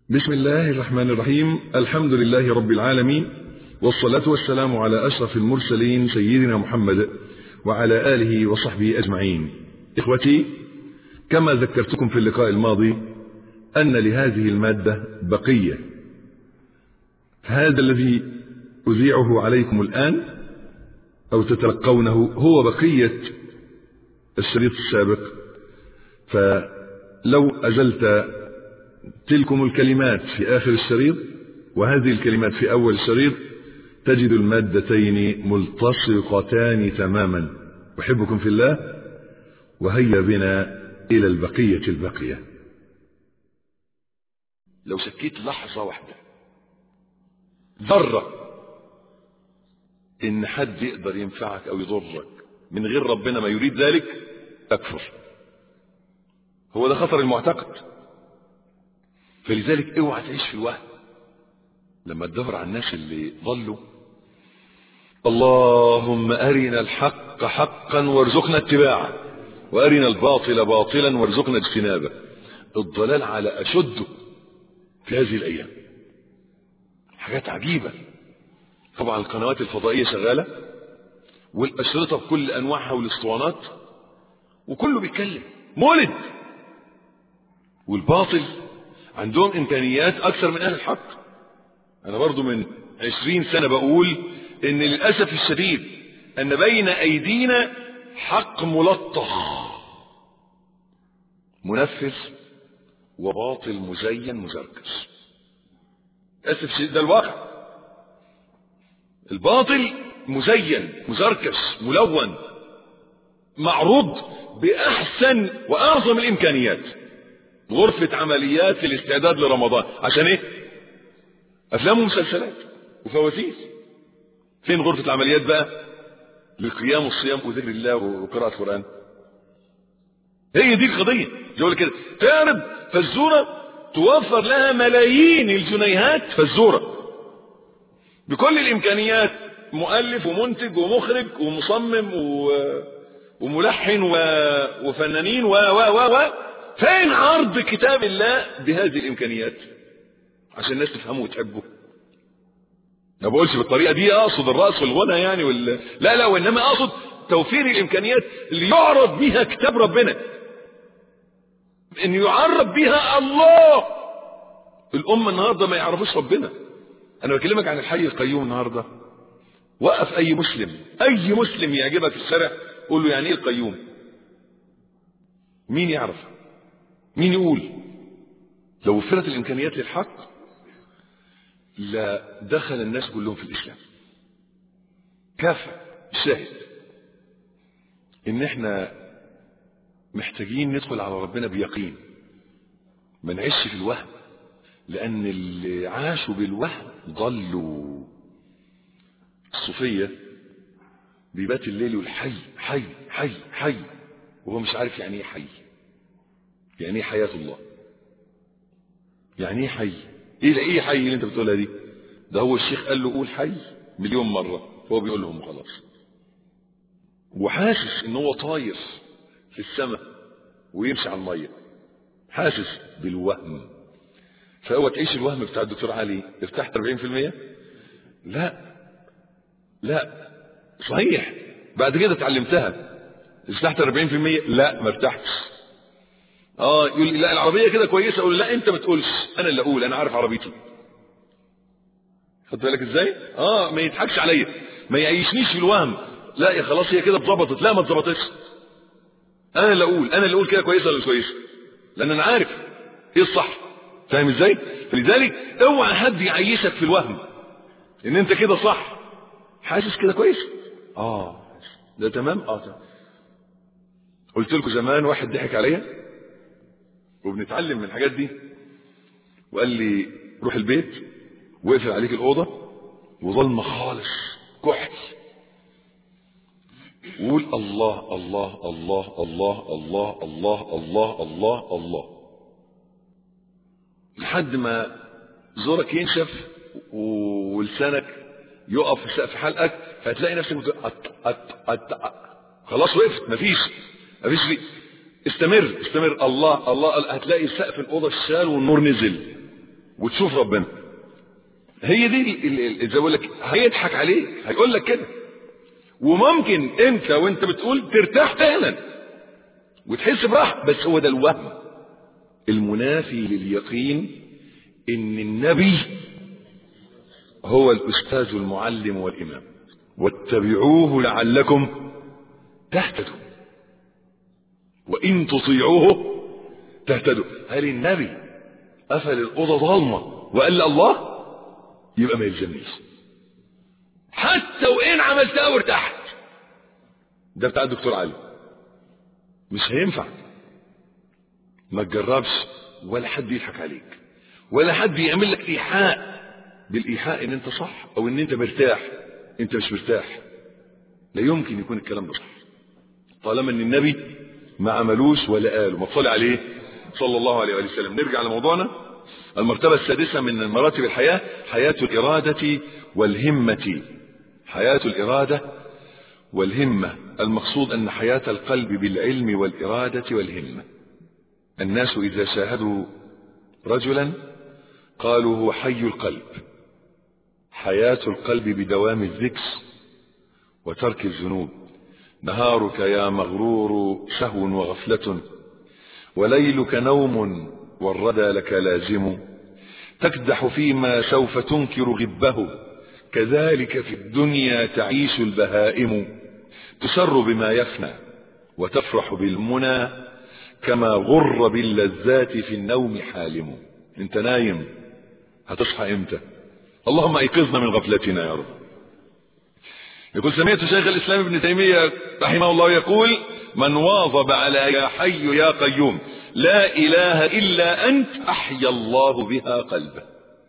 بسم الله الرحمن الرحيم الحمد لله رب العالمين والصلاة والسلام على أشرف المرسلين سيدنا محمد وعلى آله وصحبه أجمعين إخوتي كما ذكرتكم في اللقاء الماضي أن لهذه المادة بقية هذا الذي أذيعه عليكم الآن أو تتلقونه هو بقية الشريط السابق فلو أزلت تلكم الكلمات في آخر الشريط وهذه الكلمات في أول الشريط تجد المادتين ملتصقتان تماما أحبكم في الله وهيا بنا إلى البقية البقية لو شكيت لحظة واحدة ذرة إن حد يقدر ينفعك أو يضرك من غير ربنا ما يريد ذلك تكفر هو ده خطر المعتقد فلذلك اوعى تعيش في الوهم لما تدور على الناس اللي ضلوا اللهم أرنا الحق حقا وارزقنا اتباعه وأرنا الباطل باطلا وارزقنا اجتنابه الضلال على أشده في هذه الأيام حاجات عجيبة طبعا القنوات الفضائية شغالة والأشرطة بكل أنواعها والاسطوانات وكله بيتكلم مولد والباطل عندهم إمكانيات أكثر من أهل الحق أنا برضو من عشرين سنة بقول إن للأسف الشديد أن بين أيدينا حق ملطخ منفذ وباطل مزين مزركش للأسف الشديد ده الواقع الباطل مزين مزركش ملون معروض بأحسن وأعظم الإمكانيات غرفة عمليات في الاستعداد لرمضان عشان ايه افلام ومسلسلات وفواتير فين غرفة العمليات بقى للقيام والصيام وذكر الله وقراءة القرآن هي دي القضية يقول كده تعرض فالزورة توفر لها ملايين الجنيهات فالزورة بكل الامكانيات مؤلف ومنتج ومخرج ومصمم و... وملحن و... وفنانين و و و و فين عرض كتاب الله بهذه الامكانيات عشان الناس تفهمه وتحبه ما بقولش بالطريقه دي اقصد الرقص والغنى يعني وال... لا لا وانما اقصد توفير الامكانيات اللي يعرض بها كتاب ربنا ان يعرف بها الله الامه النهارده ما يعرفوش ربنا انا بكلمك عن الحي القيوم النهارده وقف اي مسلم اي مسلم يعجبك في الشارع قول له يعني ايه القيوم مين يعرف مين يقول لو وفرت الامكانيات للحق لا دخل الناس كلهم في الاسلام كافة شاهد ان احنا محتاجين ندخل على ربنا بيقين ما نعيش في الوهم لان اللي عاشوا بالوهم ضلوا الصوفية بيبات الليل يقول حي حي حي حي وهو مش عارف يعني ايه حي يعني ايه حياة الله يعني ايه حي ايه ايه حي اللي انت بتقولها دي ده هو الشيخ قال له قول حي مليون مرة هو بيقول لهم خلاص وحاسس ان هو طاير في السماء ويمشي على المية حاسس بالوهم فهو تعيش الوهم بتاع الدكتور علي ارتحت 40% لا لا صحيح بعد كده اتعلمتها ارتحت 40% لا ما ارتحتش اه يقول لي لا العربيه كده كويسه اقول لا انت ما تقولش انا اللي اقول انا عارف عربيتي خد بالك ازاي اه ما يضحكش عليا ما يعيشنيش في الوهم لا يا خلاص هي كده اتظبطت لا ما اتظبطتش انا اللي اقول انا اللي اقول كده كويسه ولا مش كويسه لان انا عارف ايه الصح فاهم ازاي فلذلك اوعى حد يعيشك في الوهم ان انت كده صح حاسس كده كويس اه ده تمام اه تمام قلت لكم زمان واحد ضحك عليا وبنتعلم من الحاجات دي وقال لي روح البيت وقفل عليك الأوضة وظلمة خالص كحل وقول الله الله الله الله الله الله الله الله الله لحد ما زورك ينشف ولسانك يقف في سقف حلقك فهتلاقي نفسك بتقول أت أت أت أت خلاص وقفت مفيش مفيش لي استمر استمر الله الله هتلاقي سقف الأوضة شال والنور نزل وتشوف ربنا هي دي زي بقول لك هيضحك عليك هيقول لك كده وممكن انت وانت بتقول ترتاح فعلا وتحس براحه بس هو ده الوهم المنافي لليقين ان النبي هو الاستاذ المعلم والامام واتبعوه لعلكم تهتدوا وان تطيعوه تهتدوا هل النبي قفل الاوضه ضلمه وقال لي الله يبقى ما يلزمنيش حتى وان عملتها وارتحت ده بتاع الدكتور علي مش هينفع ما تجربش ولا حد يضحك عليك ولا حد يعمل لك ايحاء بالايحاء ان انت صح او ان انت مرتاح انت مش مرتاح لا يمكن يكون الكلام ده صح طالما ان النبي ما عملوش ولا قالوا ما تصلي عليه صلى الله عليه وسلم نرجع لموضوعنا المرتبة السادسة من مراتب الحياة حياة الإرادة والهمة حياة الإرادة والهمة المقصود أن حياة القلب بالعلم والإرادة والهمة الناس إذا شاهدوا رجلا قالوا هو حي القلب حياة القلب بدوام الذكر وترك الذنوب نهارك يا مغرور سهو وغفلة وليلك نوم والردى لك لازم تكدح فيما سوف تنكر غبه كذلك في الدنيا تعيش البهائم تسر بما يفنى وتفرح بالمنى كما غر باللذات في النوم حالم انت نايم هتصحى امتى اللهم ايقظنا من غفلتنا يا رب يقول سمعت شيخ الاسلام ابن تيمية رحمه الله يقول من واظب على يا حي يا قيوم لا اله الا انت احيا الله بها قلبه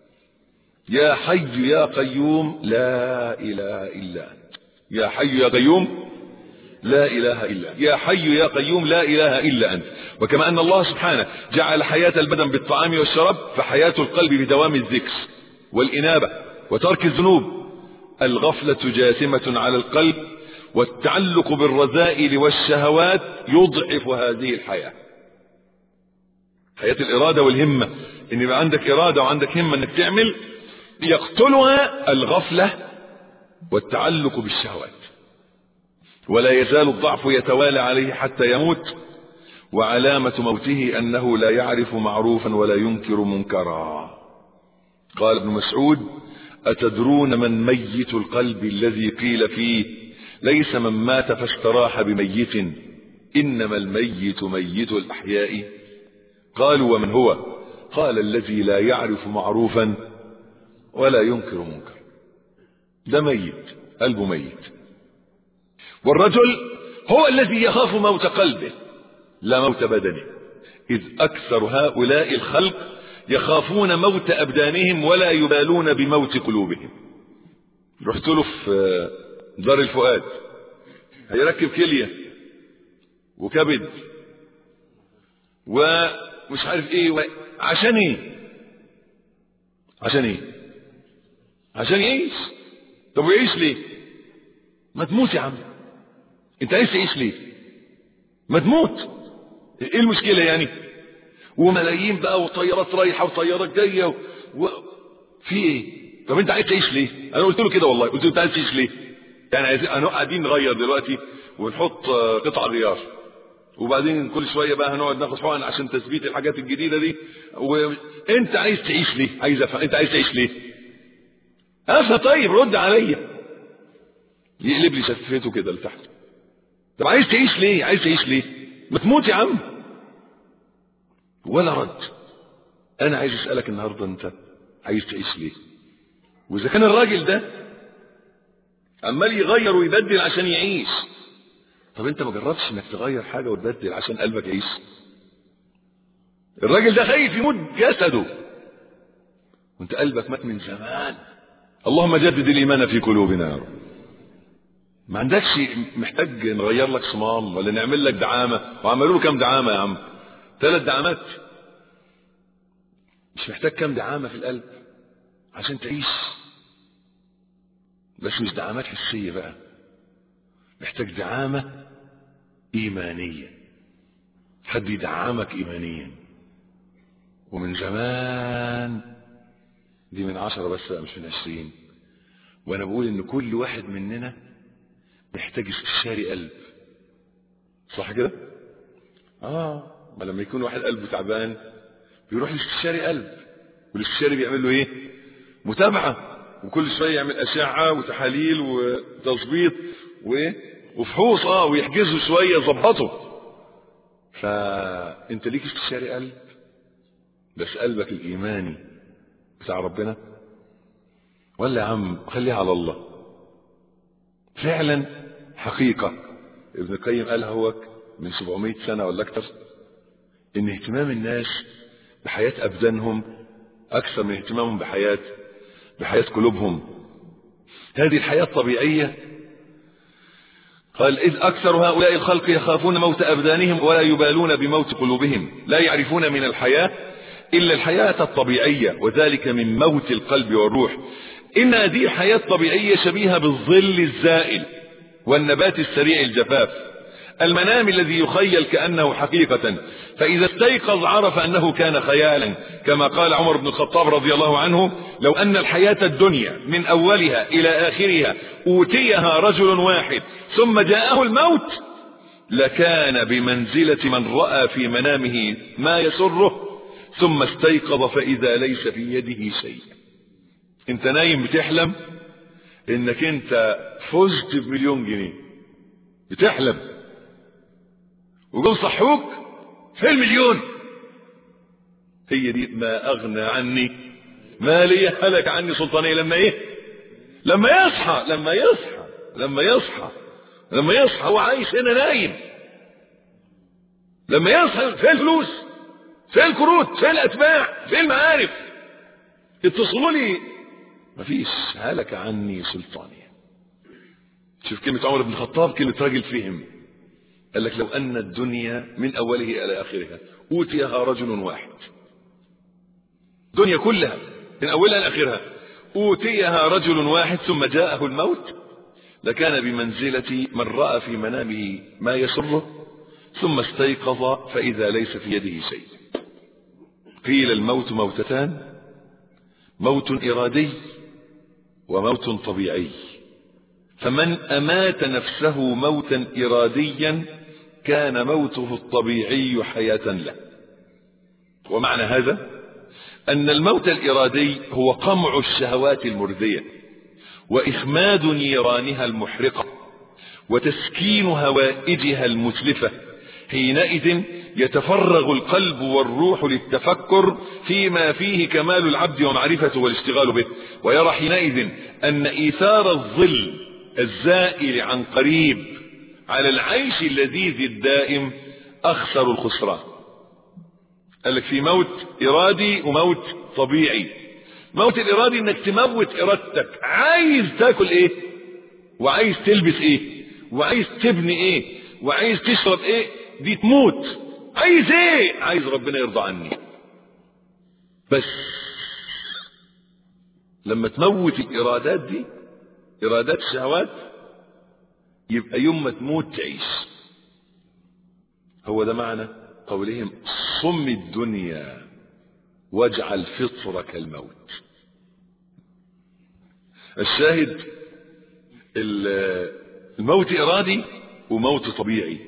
يا حي يا قيوم لا اله الا انت يا حي يا قيوم لا اله الا انت يا حي يا قيوم لا اله الا انت وكما ان الله سبحانه جعل حياة البدن بالطعام والشراب فحياة القلب بدوام الذكر والانابة وترك الذنوب الغفلة جاثمة على القلب والتعلق بالرذائل والشهوات يضعف هذه الحياة حياة الإرادة والهمة إن يبقى عندك إرادة وعندك همة إنك تعمل يقتلها الغفلة والتعلق بالشهوات ولا يزال الضعف يتوالى عليه حتى يموت وعلامة موته أنه لا يعرف معروفا ولا ينكر منكرا قال ابن مسعود أتدرون من ميت القلب الذي قيل فيه ليس من مات فاستراح بميت إنما الميت ميت الأحياء قالوا ومن هو قال الذي لا يعرف معروفا ولا ينكر منكر ده ميت قلبه ميت والرجل هو الذي يخاف موت قلبه لا موت بدنه إذ أكثر هؤلاء الخلق يخافون موت أبدانهم ولا يبالون بموت قلوبهم رحت له في دار الفؤاد هيركب كلية وكبد ومش عارف ايه و... عشان ايه عشان ايه عشان يعيش طب ويعيش ليه ما تموت يا عم انت عايز تعيش ليه ما تموت ايه المشكلة يعني وملايين بقى وطيارات رايحة وطيارات جاية و... و... في ايه طب انت عايز تعيش ليه انا قلت له كده والله قلت له انت عايز تعيش ليه يعني عايزين قاعدين نغير دلوقتي ونحط قطع غيار وبعدين كل شويه بقى هنقعد ناخد حقن عشان تثبيت الحاجات الجديده دي وانت عايز تعيش ليه عايز افهم انت عايز تعيش ليه افهم طيب رد عليا يقلب لي شفته كده لتحت طب عايز تعيش ليه عايز تعيش ليه ما تموت يا عم ولا رد انا عايز اسالك النهارده انت عايز تعيش ليه واذا كان الراجل ده عمال يغير ويبدل عشان يعيش طب انت ما جربتش انك تغير حاجه وتبدل عشان قلبك يعيش الراجل ده خايف يموت جسده وانت قلبك مات من زمان اللهم جدد الايمان في قلوبنا يا رب ما عندكش محتاج نغير لك صمام ولا نعمل لك دعامه وعملوا له كام دعامه يا عم ثلاث دعامات مش محتاج كام دعامه في القلب عشان تعيش بس مش دعامات حسيه بقى محتاج دعامه ايمانيه حد يدعمك ايمانيا ومن زمان دي من عشرة بس بقى مش من عشرين وانا بقول ان كل واحد مننا محتاج استشاري قلب صح كده اه ما لما يكون واحد قلبه تعبان بيروح لاستشاري قلب والاستشاري بيعمل له ايه متابعه وكل شويه يعمل اشعه وتحاليل وتظبيط وايه وفحوص اه ويحجزه شويه يظبطه فانت ليك استشاري قلب بس قلبك الايماني بتاع ربنا ولا يا عم خليها على الله فعلا حقيقه ابن القيم قال هو من 700 سنه ولا اكتر ان اهتمام الناس بحياه ابدانهم اكثر من اهتمامهم بحياه بحياه قلوبهم هذه الحياه الطبيعيه قال إذ أكثر هؤلاء الخلق يخافون موت أبدانهم ولا يبالون بموت قلوبهم لا يعرفون من الحياة إلا الحياة الطبيعية وذلك من موت القلب والروح إن هذه الحياة الطبيعية شبيهة بالظل الزائل والنبات السريع الجفاف المنام الذي يخيل كأنه حقيقة فإذا استيقظ عرف أنه كان خيالا كما قال عمر بن الخطاب رضي الله عنه لو أن الحياة الدنيا من أولها إلى آخرها أوتيها رجل واحد ثم جاءه الموت لكان بمنزلة من رأى في منامه ما يسره ثم استيقظ فإذا ليس في يده شيء انت نايم بتحلم انك انت فزت بمليون جنيه بتحلم وجم صحوك في المليون هي دي ما اغنى عني مالي هلك عني سلطانية لما ايه لما يصحى لما يصحى لما يصحى لما يصحى هو عايش هنا نايم لما يصحى فين الفلوس فين الكروت فين الاتباع فين المعارف اتصلوا لي مفيش هلك عني سلطانية شوف كلمة عمر بن الخطاب كلمة راجل فهم قال لك لو أن الدنيا من أولها إلى آخرها أوتيها رجل واحد الدنيا كلها من أولها لآخرها أوتيها رجل واحد ثم جاءه الموت لكان بمنزلة من رأى في منامه ما يسره ثم استيقظ فإذا ليس في يده شيء قيل الموت موتتان موت إرادي وموت طبيعي فمن أمات نفسه موتا إراديا كان موته الطبيعي حياة له ومعنى هذا أن الموت الإرادي هو قمع الشهوات المردية وإخماد نيرانها المحرقة وتسكين هوائجها المتلفة حينئذ يتفرغ القلب والروح للتفكر فيما فيه كمال العبد ومعرفته والاشتغال به ويرى حينئذ أن إيثار الظل الزائل عن قريب على العيش اللذيذ الدائم أخسر الخسران قال لك في موت إرادي وموت طبيعي موت الإرادي انك تموت إرادتك عايز تاكل ايه وعايز تلبس ايه وعايز تبني ايه وعايز تشرب ايه دي تموت عايز ايه عايز ربنا يرضى عني بس لما تموت الإرادات دي إرادات الشهوات يبقى يوم ما تموت تعيش هو ده معنى قولهم صم الدنيا واجعل فطرك الموت الشاهد الموت إرادي وموت طبيعي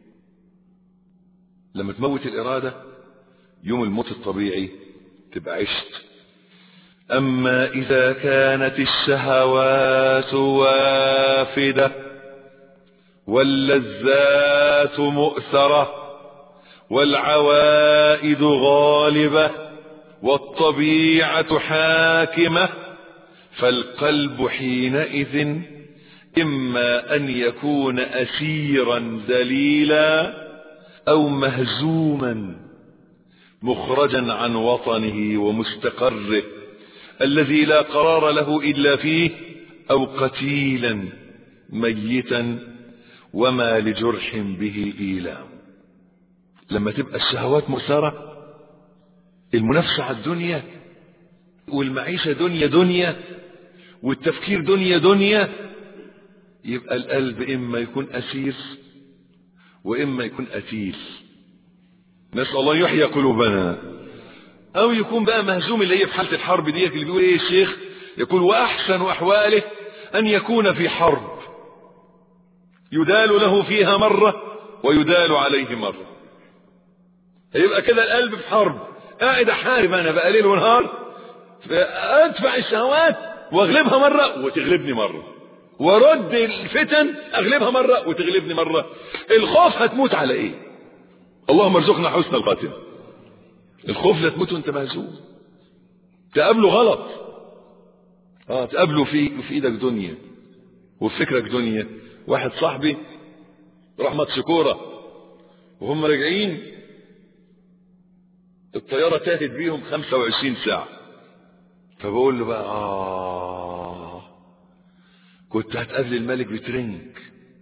لما تموت الإرادة يوم الموت الطبيعي تبقى عشت أما إذا كانت الشهوات وافدة واللذات مؤثرة والعوائد غالبة والطبيعة حاكمة فالقلب حينئذ إما أن يكون أسيرا ذليلا أو مهزوما مخرجا عن وطنه ومستقره الذي لا قرار له إلا فيه أو قتيلا ميتا وما لجرح به إيلام لما تبقى الشهوات مؤثرة المنافسة على الدنيا والمعيشة دنيا دنيا والتفكير دنيا دنيا يبقى القلب إما يكون أسير وإما يكون أتيل نسأل الله يحيى قلوبنا او يكون بقى مهزوم اللي هي في حالة الحرب دي اللي بيقول ايه الشيخ يقول واحسن احواله ان يكون في حرب يدال له فيها مرة ويدال عليه مرة يبقى كده القلب في حرب قاعد احارب انا بقى ليل ونهار ادفع الشهوات واغلبها مرة وتغلبني مرة وارد الفتن اغلبها مرة وتغلبني مرة الخوف هتموت على ايه اللهم ارزقنا حسن الخاتمة الخوف لا تموت وانت مهزوم تقابله غلط اه تقابله في في ايدك دنيا وفي فكرك دنيا واحد صاحبي راح ماتش كوره وهم راجعين الطياره تاهت بيهم 25 ساعه فبقول له بقى اه كنت هتقابل الملك بترنج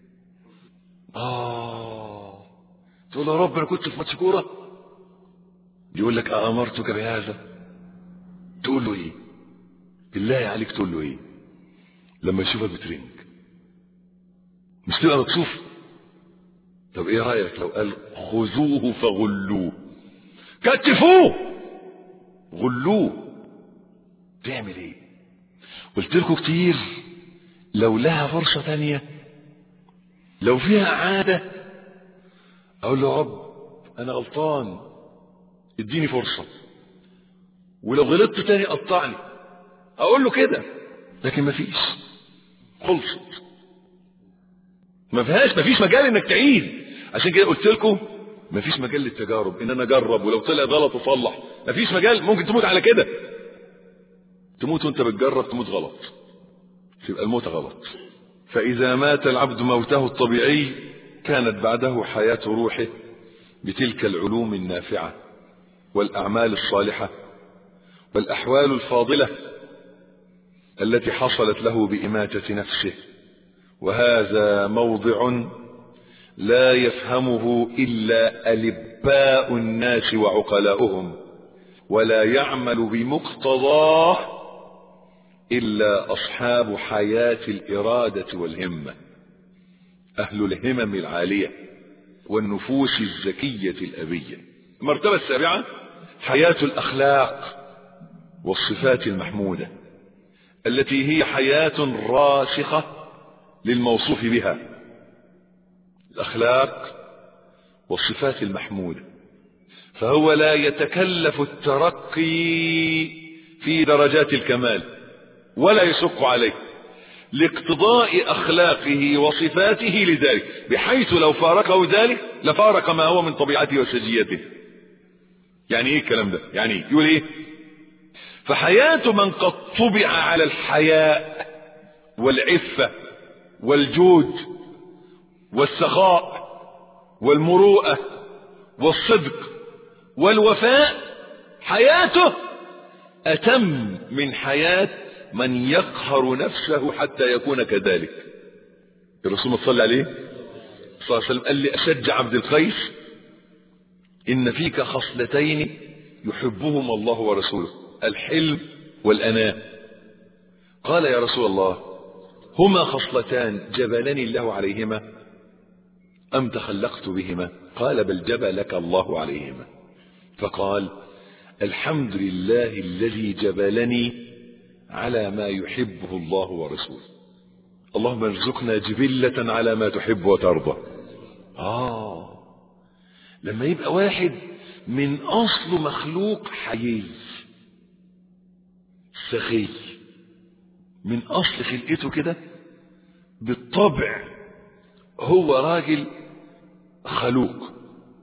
اه تقول له يا رب انا كنت في ماتش كوره يقول لك أأمرتك بهذا تقول له ايه بالله عليك تقول له ايه لما يشوفك بترنج مش تبقى مكسوف طب ايه رأيك لو قال خذوه فغلوه كتفوه غلوه تعمل ايه قلت لكم كتير لو لها فرصة تانية لو فيها عادة اقول له يا رب انا غلطان اديني فرصة ولو غلطت تاني قطعني اقول له كده لكن مفيش خلصت ما فيهاش مفيش مجال انك تعيد عشان كده قلت لكم مفيش مجال للتجارب ان انا اجرب ولو طلع غلط اصلح مفيش مجال ممكن تموت على كده تموت وانت بتجرب تموت غلط تبقى الموت غلط فاذا مات العبد موته الطبيعي كانت بعده حياة روحه بتلك العلوم النافعة والأعمال الصالحة والأحوال الفاضلة التي حصلت له بإماتة نفسه وهذا موضع لا يفهمه إلا ألباء الناس وعقلاؤهم ولا يعمل بمقتضاه إلا أصحاب حياة الإرادة والهمة أهل الهمم العالية والنفوس الزكية الأبية المرتبة السابعة حياة الأخلاق والصفات المحمودة التي هي حياة راسخة للموصوف بها الأخلاق والصفات المحمودة فهو لا يتكلف الترقي في درجات الكمال ولا يشق عليه لاقتضاء أخلاقه وصفاته لذلك بحيث لو فارقه ذلك لفارق ما هو من طبيعته وسجيته يعني ايه الكلام ده يعني إيه؟ يقول ايه فحياة من قد طبع على الحياء والعفة والجود والسخاء والمروءة والصدق والوفاء حياته أتم من حياة من يقهر نفسه حتى يكون كذلك الرسول صلى عليه صلى الله عليه وسلم قال لي أشج عبد القيس إن فيك خصلتين يحبهما الله ورسوله الحلم والأناة قال يا رسول الله هما خصلتان جبلني الله عليهما أم تخلقت بهما قال بل جبلك الله عليهما فقال الحمد لله الذي جبلني على ما يحبه الله ورسوله اللهم ارزقنا جبلة على ما تحب وترضى آه لما يبقى واحد من أصله مخلوق حيي سخي من أصل خلقته كده بالطبع هو راجل خلوق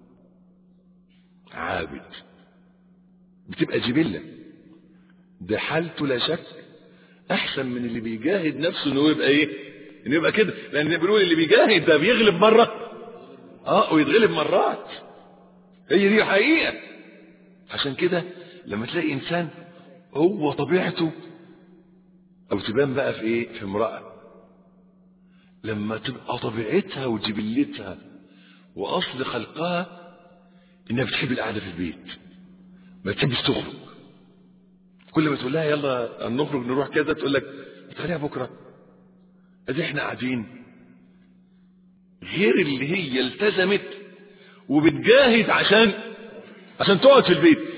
عابد بتبقى جبلة ده حالته لا شك احسن من اللي بيجاهد نفسه انه يبقى ايه انه يبقى كده لان بنقول اللي بيجاهد ده بيغلب مرة اه ويتغلب مرات هي دي حقيقة عشان كده لما تلاقي انسان هو طبيعته او تبان بقى في ايه في امرأة لما تبقى طبيعتها وجبلتها واصل خلقها انها بتحب القعده في البيت ما بتحبش تخرج كل ما تقول لها يلا نخرج نروح كذا تقول لك تخليها بكره ادي احنا قاعدين غير اللي هي التزمت وبتجاهد عشان عشان تقعد في البيت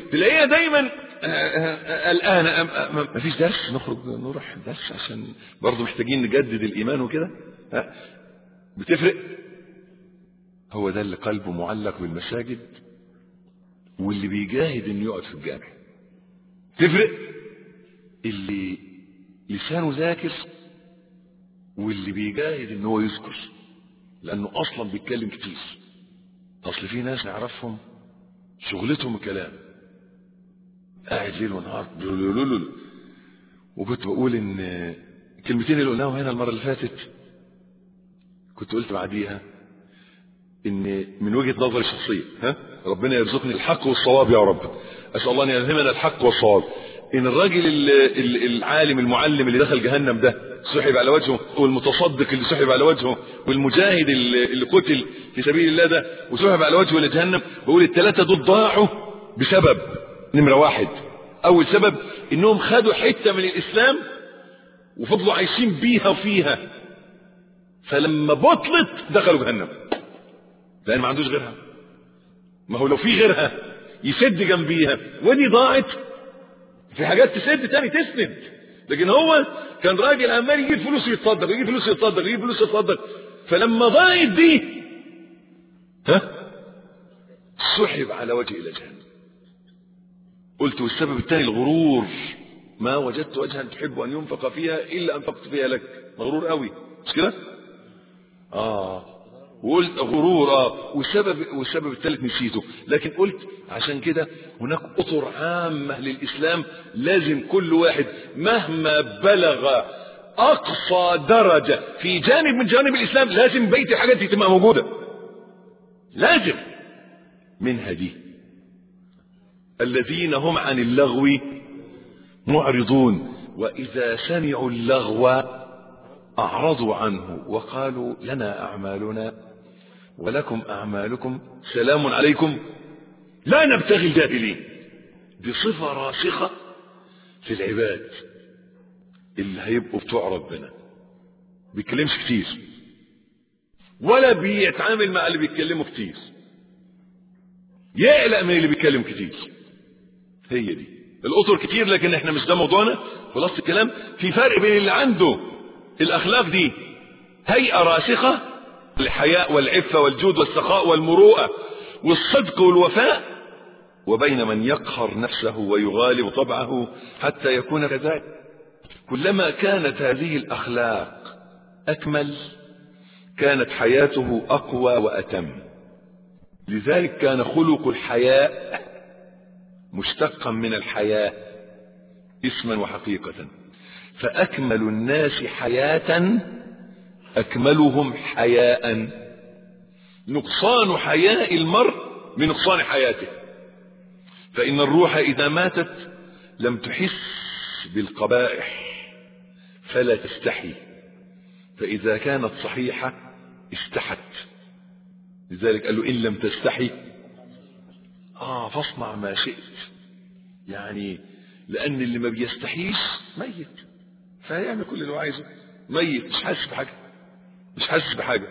تلاقيها دايما قلقانة ما فيش درس نخرج نروح درس عشان برضه محتاجين نجدد الإيمان وكده ها بتفرق هو ده اللي قلبه معلق بالمساجد واللي بيجاهد انه يقعد في الجامع تفرق اللي لسانه ذاكر واللي بيجاهد ان هو يذكر لانه اصلا بيتكلم كتير اصل في ناس نعرفهم شغلتهم الكلام قاعد ليل ونهار بلولولول. وكنت بقول ان الكلمتين اللي قلناهم هنا المره اللي فاتت كنت قلت بعديها ان من وجهه نظري الشخصيه ها ربنا يرزقني الحق والصواب يا رب اسال الله ان يلهمنا الحق والصواب ان الراجل ال- ال- العالم المعلم اللي دخل جهنم ده سحب على وجهه والمتصدق اللي سحب على وجهه والمجاهد اللي اللي قتل في سبيل الله ده وسحب على وجهه لجهنم بقول الثلاثه دول ضاعوا بسبب نمره واحد اول سبب انهم خدوا حته من الاسلام وفضلوا عايشين بيها وفيها فلما بطلت دخلوا جهنم لان ما عندوش غيرها ما هو لو في غيرها يسد جنبيها ودي ضاعت في حاجات تسد تاني تسند لكن هو كان راجل عمال يجيب فلوس يتصدق يجيب فلوس يتصدق يجيب فلوس يتصدق فلما ضاعت دي ها سحب على وجهه الى جهنم قلت والسبب الثاني الغرور ما وجدت وجها تحب ان ينفق فيها الا انفقت فيها لك مغرور قوي مش كده اه وقلت غرور اه والسبب والسبب الثالث نسيته لكن قلت عشان كده هناك اطر عامه للاسلام لازم كل واحد مهما بلغ اقصى درجه في جانب من جوانب الاسلام لازم بيت الحاجات دي تبقى موجوده لازم منها دي الذين هم عن اللغو معرضون واذا سمعوا اللغو اعرضوا عنه وقالوا لنا اعمالنا ولكم اعمالكم سلام عليكم لا نبتغي الجاهلين دي صفه راسخه في العباد اللي هيبقوا بتوع ربنا بيتكلمش كتير ولا بيتعامل مع اللي بيتكلموا كتير يقلق من اللي بيتكلم كتير هي دي الاطر كتير لكن احنا مش ده موضوعنا خلاص الكلام في فرق بين اللي عنده الاخلاق دي هيئه راسخه الحياء والعفه والجود والسخاء والمروءه والصدق والوفاء وبين من يقهر نفسه ويغالب طبعه حتى يكون كذلك كلما كانت هذه الاخلاق اكمل كانت حياته اقوى واتم لذلك كان خلق الحياء مشتقا من الحياة اسما وحقيقة فأكمل الناس حياة أكملهم حياء نقصان حياء المرء من نقصان حياته فإن الروح إذا ماتت لم تحس بالقبائح فلا تستحي فإذا كانت صحيحة استحت لذلك قال له إن لم تستحي آه فاصنع ما شئت يعني لأن اللي ما بيستحيش ميت فهيعمل كل اللي هو عايزه ميت مش حاسس بحاجة مش حاسس بحاجة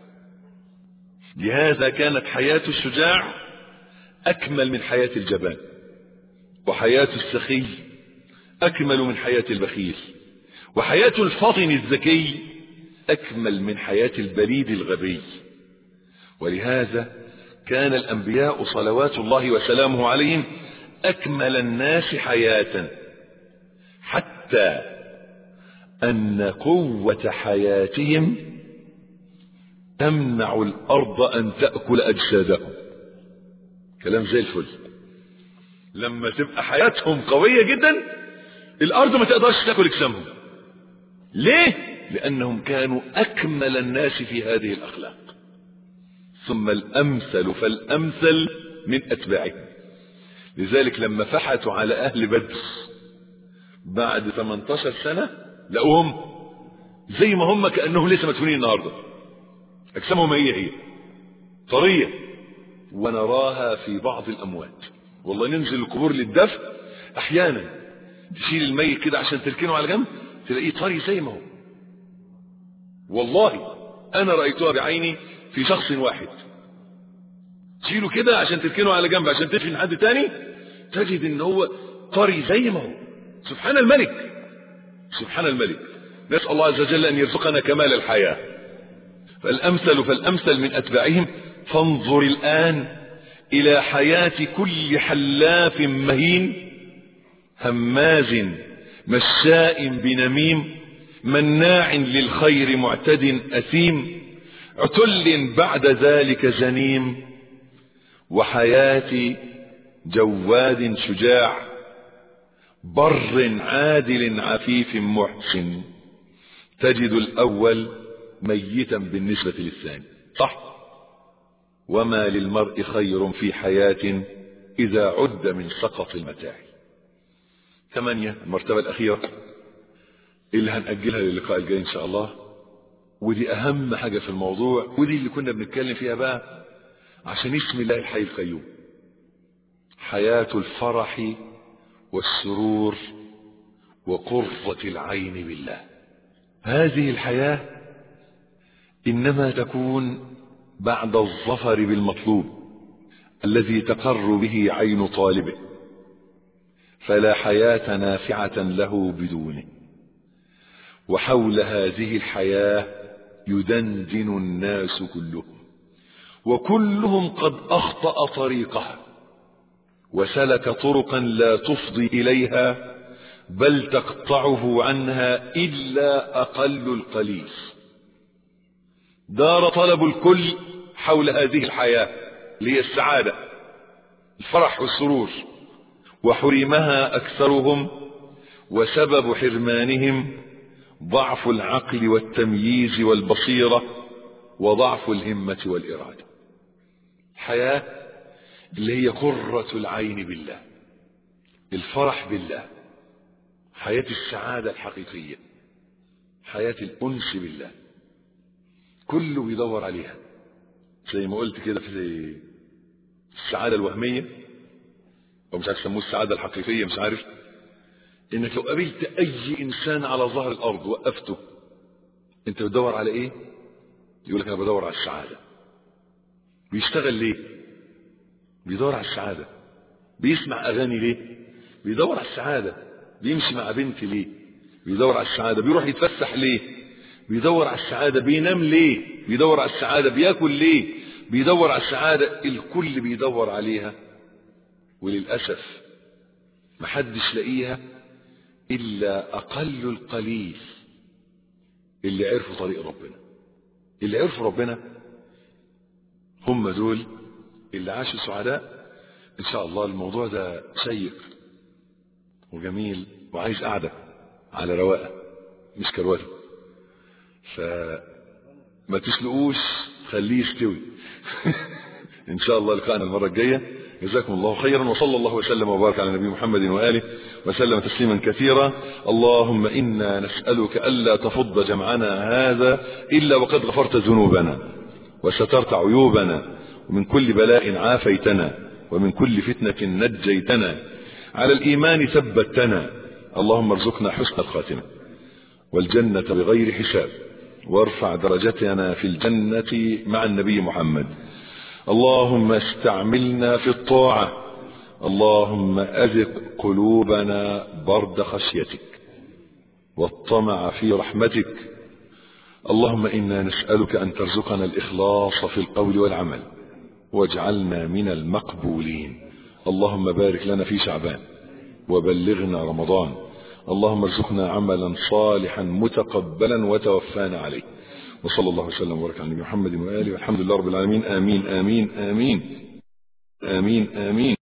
لهذا كانت حياة الشجاع أكمل من حياة الجبان وحياة السخي أكمل من حياة البخيل وحياة الفطن الذكي أكمل من حياة البليد الغبي ولهذا كان الأنبياء صلوات الله وسلامه عليهم أكمل الناس حياة حتى أن قوة حياتهم تمنع الأرض أن تأكل أجسادهم كلام زي الفل لما تبقى حياتهم قوية جدا الأرض ما تقدرش تأكل أجسامهم ليه؟ لأنهم كانوا أكمل الناس في هذه الأخلاق ثم الأمثل فالأمثل من أتباعهم لذلك لما فحتوا على أهل بدر بعد 18 سنة لقوهم زي ما هم كأنهم لسه مدفونين النهاردة أجسامهم هي هي طرية ونراها في بعض الأموات والله ننزل القبور للدفن أحيانا تشيل الميت كده عشان تركنه على جنب تلاقيه طري زي ما هو والله أنا رأيتها بعيني في شخص واحد تشيله كده عشان تركنه على جنب عشان تدفن حد تاني تجد ان هو طري زي ما هو سبحان الملك سبحان الملك نسأل الله عز وجل أن يرزقنا كمال الحياة فالأمثل فالأمثل من أتباعهم فانظر الآن إلى حياة كل حلاف مهين هماز مشاء بنميم مناع للخير معتد أثيم عتل بعد ذلك زنيم وحياة جواد شجاع بر عادل عفيف محسن تجد الأول ميتا بالنسبة للثاني صح وما للمرء خير في حياة إذا عد من سقط المتاع ثمانية المرتبة الأخيرة اللي هنأجلها للقاء الجاي إن شاء الله ودي أهم حاجة في الموضوع ودي اللي كنا بنتكلم فيها بقى عشان اسم الله الحي القيوم حياة الفرح والسرور وقرة العين بالله هذه الحياة إنما تكون بعد الظفر بالمطلوب الذي تقر به عين طالبه فلا حياة نافعة له بدونه وحول هذه الحياة يدندن الناس كلهم وكلهم قد أخطأ طريقها وسلك طرقا لا تفضي إليها بل تقطعه عنها إلا أقل القليل دار طلب الكل حول هذه الحياة لهي السعادة الفرح والسرور وحرمها أكثرهم وسبب حرمانهم ضعف العقل والتمييز والبصيرة وضعف الهمة والإرادة حياة اللي هي قرة العين بالله الفرح بالله حياة السعادة الحقيقية حياة الأنس بالله كله بيدور عليها زي ما قلت كده في السعادة الوهمية أو مش عارف يسموه السعادة الحقيقية مش عارف إنك لو قابلت أي إنسان على ظهر الأرض وقفته أنت بتدور على إيه؟ يقول لك أنا بدور على السعادة بيشتغل ليه؟ بيدور على السعادة بيسمع أغاني ليه؟ بيدور على السعادة بيمشي مع بنت ليه؟ بيدور على السعادة بيروح يتفسح ليه؟ بيدور على السعادة بينام ليه؟ بيدور على السعادة بياكل ليه؟ بيدور على السعادة الكل بيدور عليها وللأسف محدش لاقيها إلا أقل القليل اللي عرفوا طريق ربنا اللي عرفوا ربنا هم دول اللي عاشوا سعداء إن شاء الله الموضوع ده شيق وجميل وعايز قعدة على رواقة مش كروته فما تسلقوش خليه يستوي إن شاء الله لقاءنا المرة الجاية جزاكم الله خيرا وصلى الله وسلم وبارك على نبي محمد وآله وسلم تسليما كثيرا اللهم إنا نسألك ألا تفض جمعنا هذا إلا وقد غفرت ذنوبنا وسترت عيوبنا ومن كل بلاء عافيتنا ومن كل فتنة نجيتنا على الإيمان ثبتنا اللهم ارزقنا حسن الخاتمة والجنة بغير حساب وارفع درجتنا في الجنة مع النبي محمد اللهم استعملنا في الطاعة اللهم أذق قلوبنا برد خشيتك والطمع في رحمتك اللهم إنا نسألك أن ترزقنا الإخلاص في القول والعمل واجعلنا من المقبولين اللهم بارك لنا في شعبان وبلغنا رمضان اللهم ارزقنا عملا صالحا متقبلا وتوفانا عليه وصلى الله وسلم وبارك على نبينا محمد وآله والحمد لله رب العالمين آمين آمين آمين آمين آمين